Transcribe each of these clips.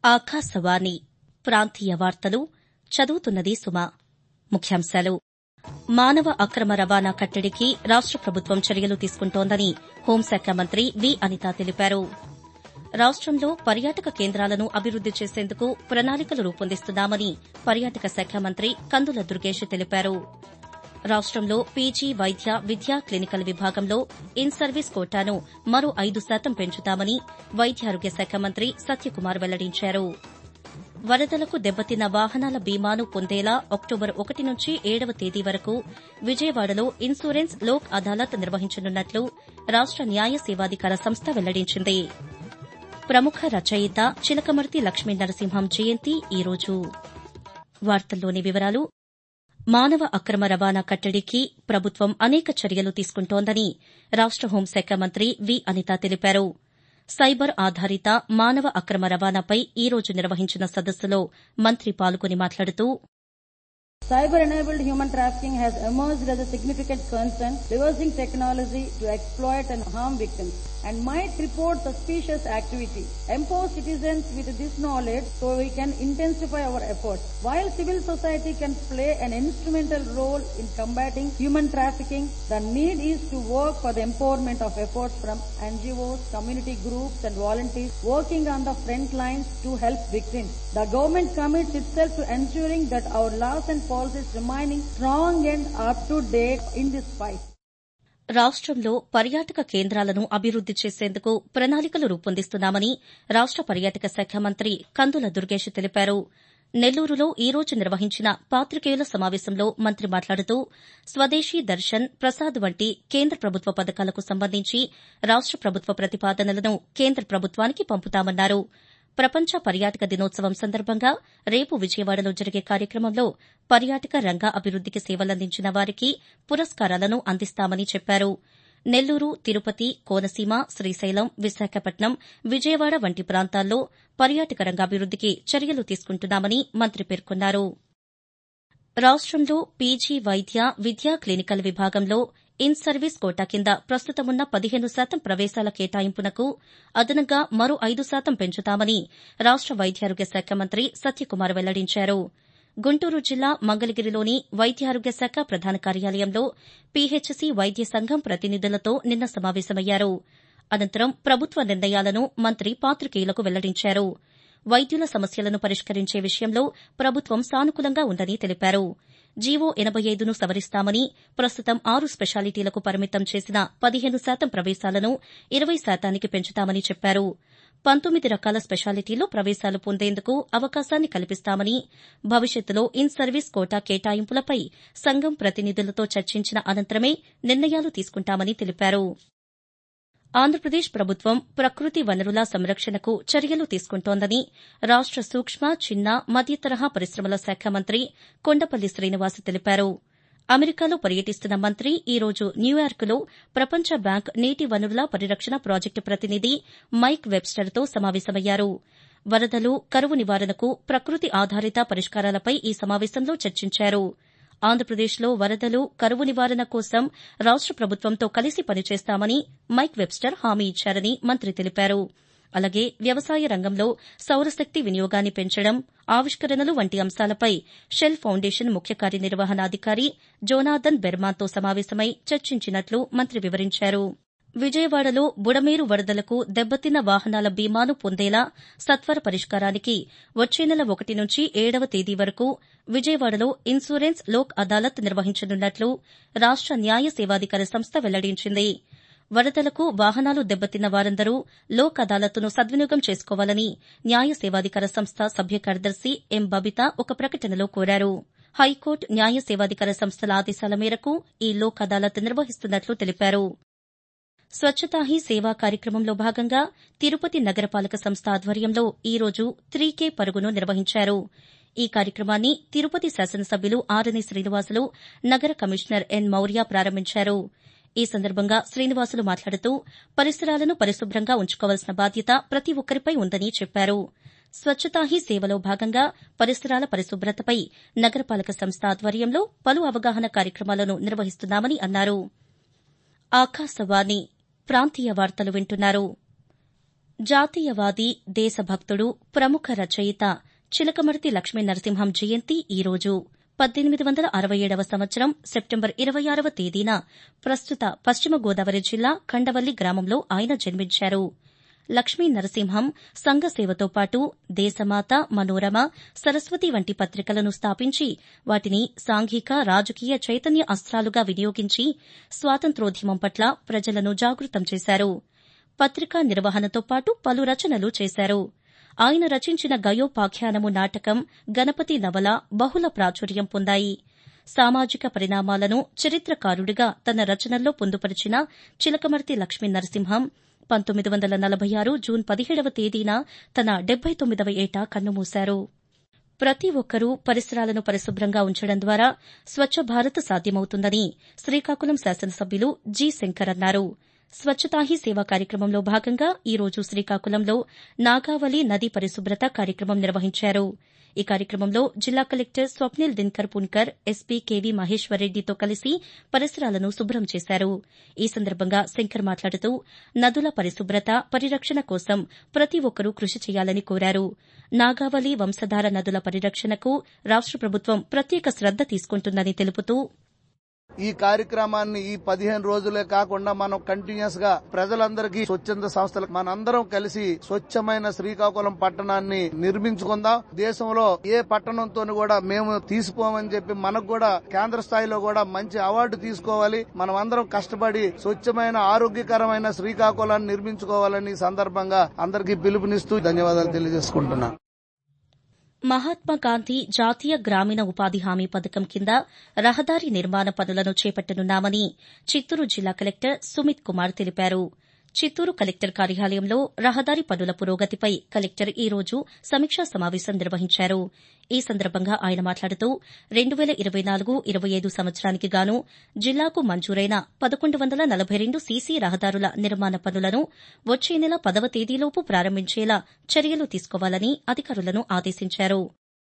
ఆకాశవాణి ప్రాంతీయ వార్తలు చదువుతున్నది సుమ ముఖ్యాంశాలు మానవ అక్రమ రవాణా కట్టడికి రాష్ట ప్రభుత్వం చర్యలు తీసుకుంటోందని హోంశాఖ మంత్రి వి అనిత తెలిపారు రాష్టంలో పర్యాటక కేంద్రాలను అభివృద్ది చేసేందుకు ప్రణాళికలు రూపొందిస్తున్నామని పర్యాటక శాఖ మంత్రి కందుల దుర్గేష్ తెలిపారు రాష్టంలో పీజీ వైద్య విద్యా క్లినికల్ విభాగంలో ఇన్ సర్వీస్ కోటాను మరో ఐదు శాతం పెంచుతామని వైద్యారోగ్య శాఖ మంత్రి సత్యకుమార్ వెల్లడించారు వరదలకు దెబ్బతిన్న వాహనాల బీమాను పొందేలా అక్టోబర్ ఒకటి నుంచి ఏడవ తేదీ వరకు విజయవాడలో ఇన్సూరెన్స్ లోక్ అదాలత్ నిర్వహించనున్నట్లు రాష్ట న్యాయ సేవాధికార సంస్థ వెల్లడించింది ప్రముఖ రచయిత చిలకమర్తి లక్ష్మీ నరసింహం జయంతి ఈరోజు వార్తల్లోని వివరాలు మానవ అక్రమ రవాణా కట్టడికి ప్రభుత్వం అనేక చర్యలు తీసుకుంటోందని రాష్ట హోంశాఖ మంత్రి వి అనిత తెలిపారు సైబర్ ఆధారిత మానవ అక్రమ రవాణాపై ఈ రోజు నిర్వహించిన సదస్సులో మంత్రి పాల్గొని మాట్లాడుతూ Cyber-enabled human trafficking has emerged as a significant concern, reversing technology to exploit and harm victims, and might report suspicious activity. Empower citizens with this knowledge so we can intensify our efforts. While civil society can play an instrumental role in combating human trafficking, the need is to work for the empowerment of efforts from NGOs, community groups, and volunteers working on the front lines to help victims. The government commits itself to ensuring that our laws and policies remaining strong and up to date in this fight. రాష్టంలో పర్యాటక కేంద్రాలను అభివృద్ది చేసేందుకు ప్రణాళికలు రూపొందిస్తున్నామని రాష్ట పర్యాటక శాఖ మంత్రి కందుల దుర్గేష్ తెలిపారు నెల్లూరులో ఈ రోజు నిర్వహించిన పాతికేయుల సమావేశంలో మంత్రి మాట్లాడుతూ స్వదేశీ దర్శన్ ప్రసాద్ వంటి కేంద్ర ప్రభుత్వ పథకాలకు సంబంధించి రాష్ట ప్రభుత్వ ప్రతిపాదనలను కేంద్ర ప్రభుత్వానికి పంపుతామన్నారు ప్రపంచ పర్యాటక దినోత్సవం సందర్భంగా రేపు విజయవాడలో జరిగే కార్యక్రమంలో పర్యాటక రంగ అభివృద్దికి సేవలందించిన వారికి పురస్కారాలను అందిస్తామని చెప్పారు నెల్లూరు తిరుపతి కోనసీమ శ్రీశైలం విశాఖపట్నం విజయవాడ వంటి ప్రాంతాల్లో పర్యాటక రంగ అభివృద్దికి చర్యలు తీసుకుంటున్నామని మంత్రి పేర్కొన్నారు రాష్టంలో పీజీ వైద్య విద్యా క్లినికల్ విభాగంలో ఇన్ సర్వీస్ కోటా కింద ప్రస్తుతమున్న పదిహేను శాతం ప్రవేశాల కేటాయింపునకు అదనంగా మరో ఐదు శాతం పెంచుతామని రాష్ట వైద్యారోగ్య శాఖ మంత్రి సత్యకుమార్ వెల్లడించారు గుంటూరు జిల్లా మంగళగిరిలోని వైద్యారోగ్య శాఖ ప్రధాన కార్యాలయంలో పీహెచ్సీ వైద్య సంఘం ప్రతినిధులతో నిన్న సమావేశమయ్యారు అనంతరం ప్రభుత్వ నిర్ణయాలను మంత్రి పాతికేయులకు వెల్లడించారు వైద్యుల సమస్యలను పరిష్కరించే విషయంలో ప్రభుత్వం సానుకూలంగా ఉందని తెలిపారు జీవో ఎనబై ఐదును సవరిస్తామని ప్రస్తుతం ఆరు స్పెషాలిటీలకు పరిమితం చేసిన పదిహేను శాతం ప్రవేశాలను ఇరవై శాతానికి పెంచుతామని చెప్పారు పంతొమ్మిది రకాల స్పెషాలిటీలో ప్రవేశాలు పొందేందుకు అవకాశాన్ని కల్పిస్తామని భవిష్యత్తులో ఇన్ సర్వీస్ కోటా కేటాయింపులపై సంఘం ప్రతినిధులతో చర్చించిన అనంతరమే నిర్ణయాలు తీసుకుంటామని తెలిపారు ఆంధ్రప్రదేశ్ ప్రభుత్వం ప్రకృతి వనరుల సంరక్షణకు చర్యలు తీసుకుంటోందని రాష్ట సూక్ష్మ చిన్న మధ్య తరహా పరిశ్రమల శాఖ మంత్రి కొండపల్లి శ్రీనివాస్ తెలిపారు అమెరికాలో పర్యటిస్తున్న మంత్రి ఈ రోజు న్యూయార్క్లో ప్రపంచ బ్యాంక్ నీటి వనరుల పరిరక్షణ ప్రాజెక్టు ప్రతినిధి మైక్ వెబ్స్టర్తో సమావేశమయ్యారు వరదలు కరువు నివారణకు ప్రకృతి ఆధారిత పరిష్కారాలపై ఈ సమావేశంలో చర్చించారు ఆంధ్రప్రదేశ్లో వరదలు కరువు నివారణ కోసం రాష్ట ప్రభుత్వంతో కలిసి పనిచేస్తామని మైక్ వెబ్స్టర్ హామీ ఇచ్చారని మంత్రి తెలిపారు అలాగే వ్యవసాయ రంగంలో సౌరశక్తి వినియోగాన్ని పెంచడం ఆవిష్కరణలు వంటి అంశాలపై షెల్ ఫౌండేషన్ ముఖ్య కార్యనిర్వహణాధికారి జోనాథన్ బెర్మాన్తో సమావేశమై చర్చించినట్లు మంత్రి వివరించారు విజయవాడలో బుడమేరు వరదలకు దెబ్బతిన్న వాహనాల బీమాను పొందేలా సత్వర పరిష్కారానికి వచ్చే నెల ఒకటి నుంచి ఏడవ తేదీ వరకు విజయవాడలో ఇన్సూరెన్స్ లోక్ అదాలత్ నిర్వహించనున్నట్లు రాష్ట న్యాయ సేవాధికార సంస్థ వెల్లడించింది వరదలకు వాహనాలు దెబ్బతిన్న వారందరూ లోక్ అదాలత్ను సద్వినియోగం చేసుకోవాలని న్యాయ సేవాధికార సంస్థ సభ్య కార్యదర్శి ఎం బబిత ఒక ప్రకటనలో కోరారు హైకోర్టు న్యాయ సేవాధికార సంస్థల ఆదేశాల మేరకు ఈ లోక్ అదాలత్ నిర్వహిస్తున్నట్లు తెలిపారు స్వచ్ఛతా హీ సేవా కార్యక్రమంలో భాగంగా తిరుపతి నగరపాలక సంస్థ ఆధ్వర్యంలో ఈ రోజు త్రీకే పరుగును నిర్వహించారు ఈ కార్యక్రమాన్ని తిరుపతి శాసనసభ్యులు ఆరణి శ్రీనివాసులు నగర కమిషనర్ ఎన్ మౌర్య ప్రారంభించారు ఈ సందర్భంగా శ్రీనివాసులు మాట్లాడుతూ పరిసరాలను పరిశుభ్రంగా ఉంచుకోవాల్సిన బాధ్యత ప్రతి ఒక్కరిపై ఉందని చెప్పారు స్వచ్ఛతా హీ సేవలో భాగంగా పరిసరాల పరిశుభ్రతపై నగరపాలక సంస్థ ఆధ్వర్యంలో పలు అవగాహన కార్యక్రమాలను నిర్వహిస్తున్నామని అన్నారు ఆకాశవాణి ప్రాంతీయ వార్తలు వింటున్నారు జాతీయవాది దేశభక్తుడు ప్రముఖ రచయిత చిలకమర్తి లక్ష్మీ నరసింహం జయంతి ఈరోజు పద్దెనిమిది వందల అరవై ఏడవ సంవత్సరం సెప్టెంబర్ ఇరవై ఆరవ తేదీన ప్రస్తుత పశ్చిమ గోదావరి జిల్లా కండవల్లి గ్రామంలో ఆయన జన్మించారు లక్ష్మీ నరసింహం సంఘసేవతో పాటు దేశమాత మనోరమ సరస్వతి వంటి పత్రికలను స్థాపించి వాటిని సాంఘిక రాజకీయ చైతన్య అస్త్రాలుగా వినియోగించి స్వాతంత్రోద్యమం పట్ల ప్రజలను జాగృతం చేశారు పత్రికా నిర్వహణతో పాటు పలు రచనలు చేశారు ఆయన రచించిన గయోపాఖ్యానము నాటకం గణపతి నవల బహుళ ప్రాచుర్యం పొందాయి సామాజిక పరిణామాలను చరిత్రకారుడిగా తన రచనల్లో పొందుపరిచిన చిలకమర్తి లక్ష్మీ నరసింహం పంతొమ్మిది వందల నలభై ఆరు జూన్ పదిహేడవ తేదీన తన డెబ్బై తొమ్మిదవ ఏట కన్నుమూశారు ప్రతి ఒక్కరూ పరిసరాలను పరిశుభ్రంగా ఉంచడం ద్వారా స్వచ్ఛ భారత్ సాధ్యమవుతుందని శ్రీకాకుళం శాసనసభ్యులు జి శంకర్ అన్నారు స్వచ్ఛతా హీ సేవ కార్యక్రమంలో భాగంగా ఈ రోజు శ్రీకాకుళంలో నాగావళి నదీ పరిశుభ్రత కార్యక్రమం నిర్వహించారు ఈ కార్యక్రమంలో జిల్లా collector Swapnil Dinakar Pundkar SP KV మహేశ్వరరెడ్డితో కలిసి పరిసరాలను శుభ్రం చేశారు ఈ సందర్భంగా శంకర్ మాట్లాడుతూ నదుల పరిశుభ్రత పరిరక్షణ కోసం ప్రతి ఒక్కరూ కృషి చేయాలని కోరారు నాగావళి వంశధార నదుల పరిరక్షణకు రాష్ట ప్రభుత్వం ప్రత్యేక శ్రద్ద తీసుకుంటుందని తెలుపుతూ ఈ కార్యక్రమాన్ని ఈ పదిహేను రోజులే కాకుండా మనం కంటిన్యూస్ గా ప్రజలందరికీ స్వచ్ఛంద సంస్థలకు మనందరం కలిసి స్వచ్ఛమైన శ్రీకాకుళం పట్టణాన్ని నిర్మించుకుందాం దేశంలో ఏ పట్టణంతో కూడా మేము తీసుకోమని చెప్పి మనకు కూడా కేంద్ర స్థాయిలో కూడా మంచి అవార్డు తీసుకోవాలి మనం అందరం కష్టపడి స్వచ్ఛమైన ఆరోగ్యకరమైన శ్రీకాకుళాన్ని నిర్మించుకోవాలని సందర్భంగా అందరికీ పిలుపునిస్తూ ధన్యవాదాలు తెలియజేసుకుంటున్నా మహాత్మాగాంధీ జాతీయ గ్రామీణ ఉపాధి హామీ పథకం కింద రహదారి నిర్మాణ పనులను చేపట్టనున్నామని చిత్తూరు జిల్లా కలెక్టర్ సుమిత్ కుమార్ తెలిపారు చిత్తూరు కలెక్టర్ కార్యాలయంలో రహదారి పనుల పురోగతిపై కలెక్టర్ ఈ రోజు సమీక్షా సమావేశం నిర్వహించారు ఈ సందర్భంగా ఆయన మాట్లాడుతూ రెండు వేల ఇరవై నాలుగు ఇరవై ఐదు సంవత్సరానికి గాను జిల్లాకు మంజూరైన పదకొండు వందల నలభై రెండు సీసీ రహదారుల నిర్మాణ పనులను వచ్చే నెల పదవ తేదీలోపు ప్రారంభించేలా చర్యలు తీసుకోవాలని అధికారులను ఆదేశించారు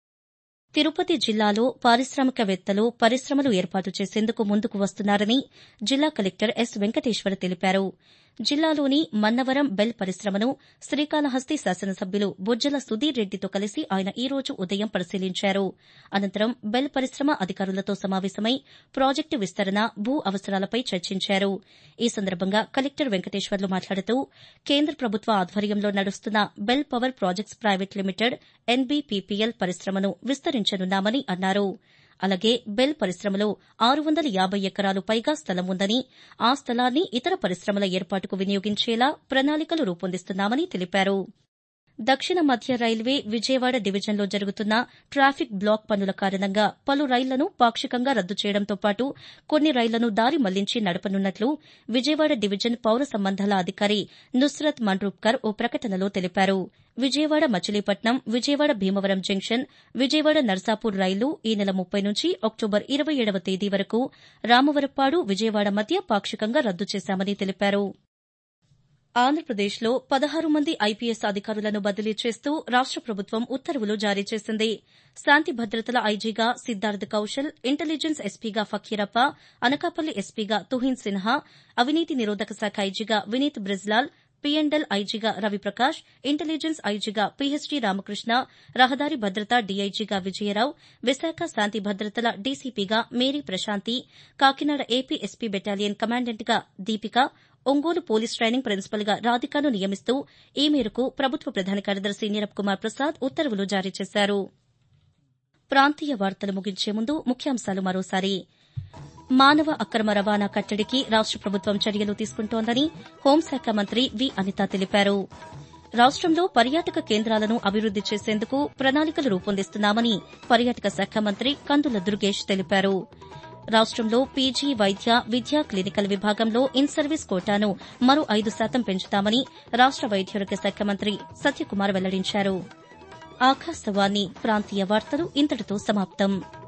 తిరుపతి జిల్లాలో పారిశ్రామికవేత్తలు పరిశ్రమలు ఏర్పాటు చేసేందుకు ముందుకు వస్తున్నారని జిల్లా కలెక్టర్ ఎస్ వెంకటేశ్వర తెలిపారు జిల్లాలోని మన్నవరం బెల్ పరిశ్రమను శ్రీకాళహస్తి శాసనసభ్యులు బొజ్జల సుధీర్ రెడ్డితో కలిసి ఆయన ఈ రోజు ఉదయం పరిశీలించారు అనంతరం బెల్ పరిశ్రమ అధికారులతో సమావేశమై ప్రాజెక్టు విస్తరణ భూ అవసరాలపై చర్చించారు ఈ సందర్భంగా కలెక్టర్ వెంకటేశ్వర్లు మాట్లాడుతూ కేంద్ర ప్రభుత్వ ఆధ్వర్యంలో నడుస్తున్న BHEL power projects private limited NBPPL పరిశ్రమను విస్తరించనున్నామని అన్నారు అలాగే బెల్ పరిశ్రమలో ఆరు వందల యాబై ఎకరాలు పైగా స్థలం ఉందని ఆ స్థలాన్ని ఇతర పరిశ్రమల ఏర్పాటుకు వినియోగించేలా ప్రణాళికలు రూపొందిస్తున్నామని తెలిపారు దక్షిణ మధ్య రైల్వే విజయవాడ డివిజన్లో జరుగుతున్న ట్రాఫిక్ బ్లాక్ పనుల కారణంగా పలు రైళ్లను పాక్షికంగా రద్దు చేయడంతో పాటు కొన్ని రైళ్లను దారి మళ్లించి నడపనున్నట్లు విజయవాడ డివిజన్ పౌర సంబంధాల అధికారి నుస్రత్ మన్రూప్కర్ ఓ ప్రకటనలో తెలిపారు విజయవాడ మచిలీపట్నం విజయవాడ భీమవరం జంక్షన్ విజయవాడ నర్సాపూర్ రైలు ఈ నెల ముప్పై నుంచి అక్టోబర్ ఇరవై ఏడవ తేదీ వరకు రామవరప్పాడు విజయవాడ మధ్య పాక్షికంగా రద్దు చేశామని తెలిపారు ఆంధ్రప్రదేశ్లో పదహారు మంది ఐపీఎస్ అధికారులను బదిలీ చేస్తూ రాష్ట ప్రభుత్వం ఉత్తర్వులు జారీ చేసింది శాంతి భద్రతల ఐజీగా సిద్దార్థ్ కౌశల్ ఇంటెలిజెన్స్ ఎస్పీగా ఫకీరప్ప అనకాపల్లి ఎస్పీగా తుహిన్ సిన్హా అవినీతి నిరోధక శాఖ ఐజీగా వినీత్ బ్రిజ్లాల్ పీఎండెల్ ఐజీగా రవిప్రకాష్ ఇంటెలిజెన్స్ ఐజీగా పీహెచ్డీ రామకృష్ణ రహదారి భద్రత డీఐజీగా విజయరావు విశాఖ శాంతి భద్రతల డీసీపీగా Mary Prashanthi Kakinada AP SP battalion కమాండెంట్గా దీపిక ఒంగోలు పోలీస్ ట్రైనింగ్ ప్రిన్సిపల్గా రాధికాను నియమిస్తూ ఈ మేరకు ప్రభుత్వ ప్రధాన కార్యదర్శి నీరబ్ కుమార్ ప్రసాద్ ఉత్తర్వులు జారీ చేశారు ప్రాంతీయ వార్తలు ముగించే ముందు ముఖ్యాంశాలు మరోసారి మానవ అక్రమ రవాణా కట్టడికి రాష్ట ప్రభుత్వం చర్యలు తీసుకుంటోందని హోంశాఖ మంత్రి వి అనిత తెలిపారు రాష్టంలో పర్యాటక కేంద్రాలను అభివృద్ది చేసేందుకు ప్రణాళికలు రూపొందిస్తున్నామని పర్యాటక శాఖ మంత్రి కందుల దుర్గేష్ తెలిపారు రాష్టంలో పీజీ వైద్య విద్యా క్లినికల్ విభాగంలో ఇన్ సర్వీస్ కోటాను మరో ఐదు శాతం పెంచుతామని రాష్ట వైద్యారోగ్య శాఖ మంత్రి సత్యకుమార్ వెల్లడించారు ఆకాశవాణి ప్రాంతీయ వార్తలు ఇంతటితో సమాప్తం